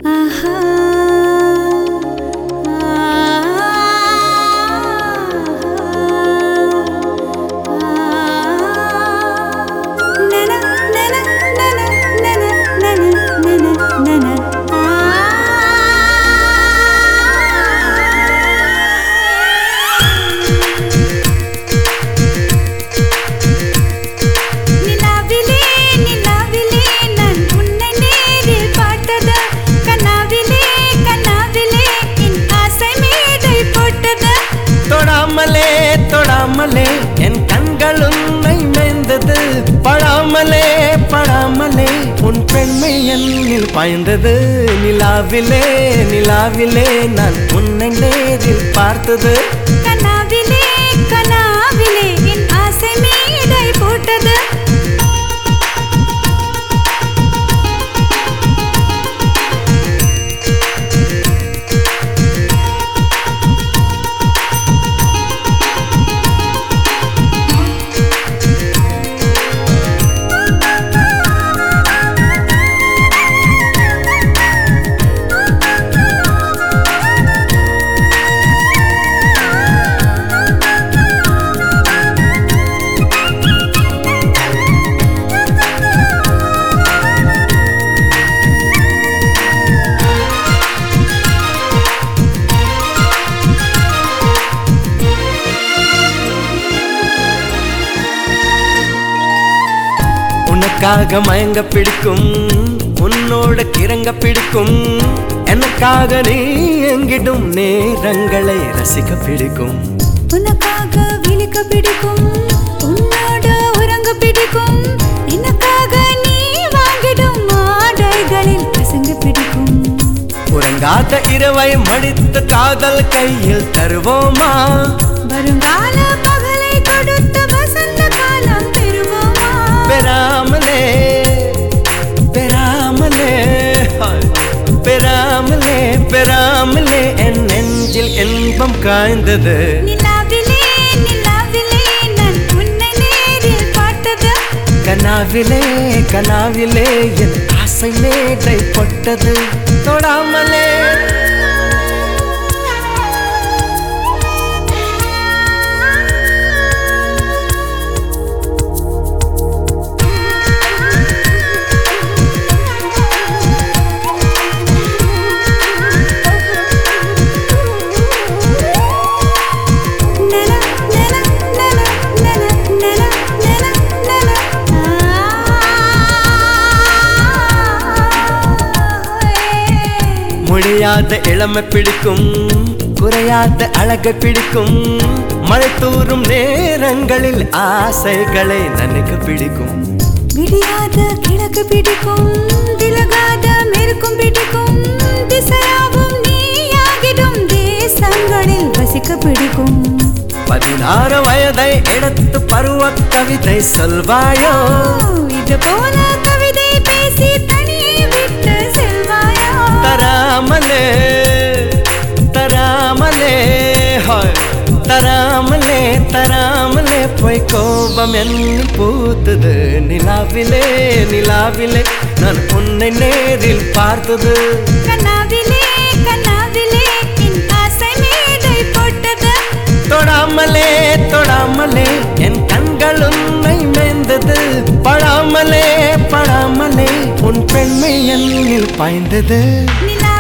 ஆஹா நன நன நன நன நன நன நன நிலாவிலே நிலாவிலே நான் உன்னை நேரில் பார்த்தது கனாவிலே கனாவிலே என் ஆசை மேடை போட்டது தொடாமலே தொடாமலே என் கண்கள் உன்னை மேய்ந்தது படாமலே படாமலே உன் பெண்மை என்னில் பாய்ந்தது நிலாவிலே நிலாவிலே நான் உன்னை நேரில் பார்த்தது கனாவிலே கனாவிலே என் ஆசை மேடை போட்டது உனக்காக மயங்க பிடிக்கும் உன்னோட கிறங்க பிடிக்கும் எனக்காக நீ எங்கிடும் நேரங்களை ரசிக்க பிடிக்கும் உனக்காக விழிக்க பிடிக்கும் உன்னோட உறங்க பிடிக்கும் எனக்காக நீ வாங்கிடும் ஆடைகளில் பசங்க பிடிக்கும் உறங்காத இரவை மடித்த காதல் கையில் தருவோமா வருங்கால பகலை கொடுத்த வசந்த காலம் பெறுவோமா பெறாமலே பெறாமலே ஹாய். பெறாமலே பெறாமலே என் நெஞ்சில் இன்பம் காய்ந்தது நிலாவிலே நிலாவிலே நான் உன்னை நேரில் பார்த்தது கனாவிலே கனாவிலே என் ஆசை மேடை பட்டது தொடாமலே நன நன நன நன நன நன நன முடியாத இளமை பிடிக்கும் குறையாத அழகை பிடிக்கும் மழை தூறும் நேரங்களில் ஆசைகளை நனைக்க பிடிக்கும் விடியாத கிழக்கு பிடிக்கும் விலகாத மெருக்கும் பிடிக்கும் திசையாவும் நீயாகிடும் தேசங்களில் வசிக்க பிடிக்கும் பதினாறு வயதை எடுத்து பருவ கவிதை சொல்வாயோ ஓ, இது போல கவிதை பேசி தனியே விட்டு செல்வாயோ தராமலே தராமலே ஹாய் தராமலே தராமலே போய் கோபம் என்ன பூத்தது நிலாவிலே நிலாவிலே நான் உன்னை நேரில் பார்த்தது கனாவிலே கனாவிலே என் ஆசை மேடை போட்டது தொடாமலே தொடாமலே என் கண்கள் உன்னை மேய்ந்தது படாமலே படாமலே உன் பெண்மை என்னில் பாய்ந்தது நிலா